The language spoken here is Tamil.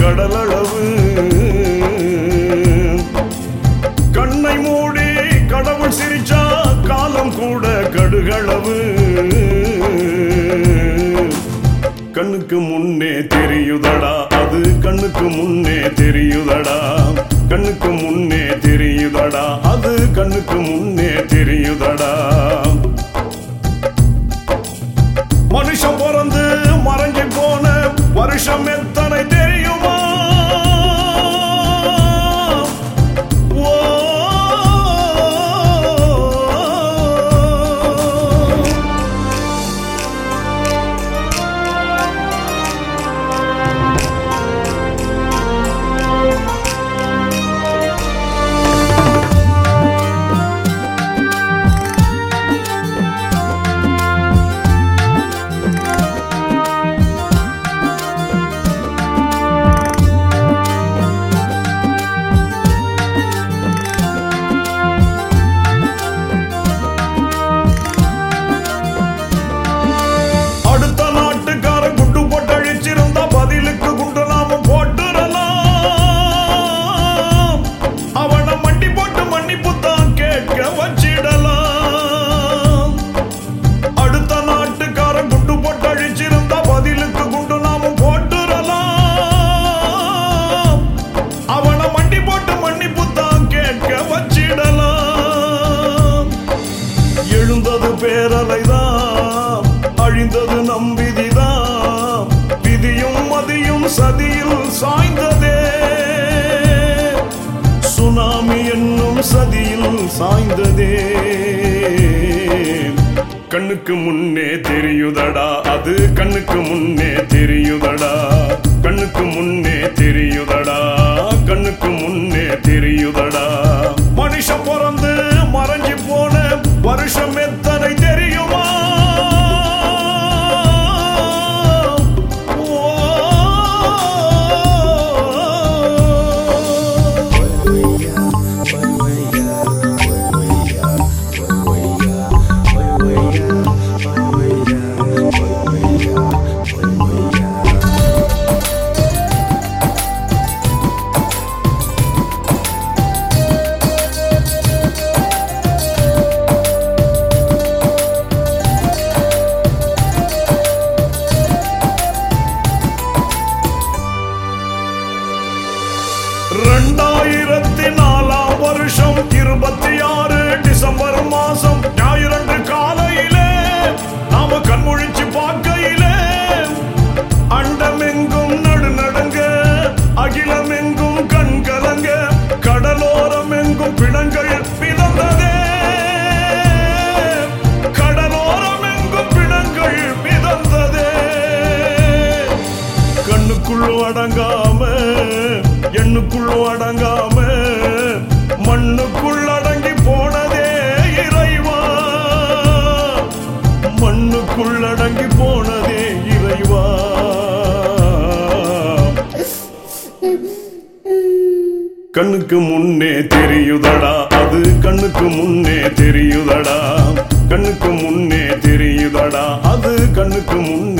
கடலளவு கண்ணை மூடி கடவுள் சிரிச்சா காலம் கூட கடுகளவு கண்ணுக்கு முன்னே தெரியுதடா அது கண்ணுக்கு முன்னே தெரியுதடா கண்ணுக்கு முன்னே தெரியுதடா அது கண்ணுக்கு முன்னே தெரியுதடா மனுஷன் பிறந்து மறைஞ்சு போன வருஷம் எத்தனை தெரியுமா ஓ அடுத்த நாட்டுக்காரன் குண்டு போட்டு அழிச்சிருந்தா பதிலுக்கு குண்டு நாம போட்டுறலாம் அவனை மண்டி போட்டு மன்னிப்பு தான் கேட்க வச்சிடலாம் அடுத்த நாட்டுக்காரன் குண்டு போட்டு அழிச்சிருந்தா பதிலுக்கு குண்டு நாம போட்டுறலாம் அவனை மண்டி போட்டு மன்னிப்பு தான் கேட்க வச்சிடலாம் எழுந்தது பேரலைதான் அழிந்தது நம் விதிதான் விதியும் மதியும் சதியில் சாய்ந்ததே சுனாமி என்னும் சதியில் சாய்ந்ததே கண்ணுக்கு முன்னே தெரியுதடா அது கண்ணுக்கு முன்னே தெரியுதடா கண்ணுக்கு முன்னே தெரியுதடா கண்ணுக்கு முன்னே தெரியுதடா மனுஷன் பிறந்து மறைஞ்சு போன வருஷம் எத்தனை தெரியுமா ஓ. ரெண்டாயிரத்தி நாலாம் வருஷம் இருபத்தி ஆறு டிசம்பர் மாசம் ஞாயிறன்று காலையிலே நாம கண்முழிச்சு பார்க்கையிலே அண்டமெங்கும் நடுநடுங்க அகிலமெங்கும் கண் கலங்க கடலோரம் எங்கும் பிணங்கள் மிதந்ததே கடலோரம் எங்கும் பிணங்கள் மிதந்ததே கண்ணுக்குள்ளும் அடங்காம எண்ணுக்குள்ளும் அடங்காம மண்ணுக்குள் அடங்கி போனதே இறைவா மண்ணுக்குள் அடங்கி போனதே இறைவா கண்ணுக்கு முன்னே தெரியுதடா அது கண்ணுக்கு முன்னே தெரியுதடா கண்ணுக்கு முன்னே தெரியுதடா அது கண்ணுக்கு முன்னே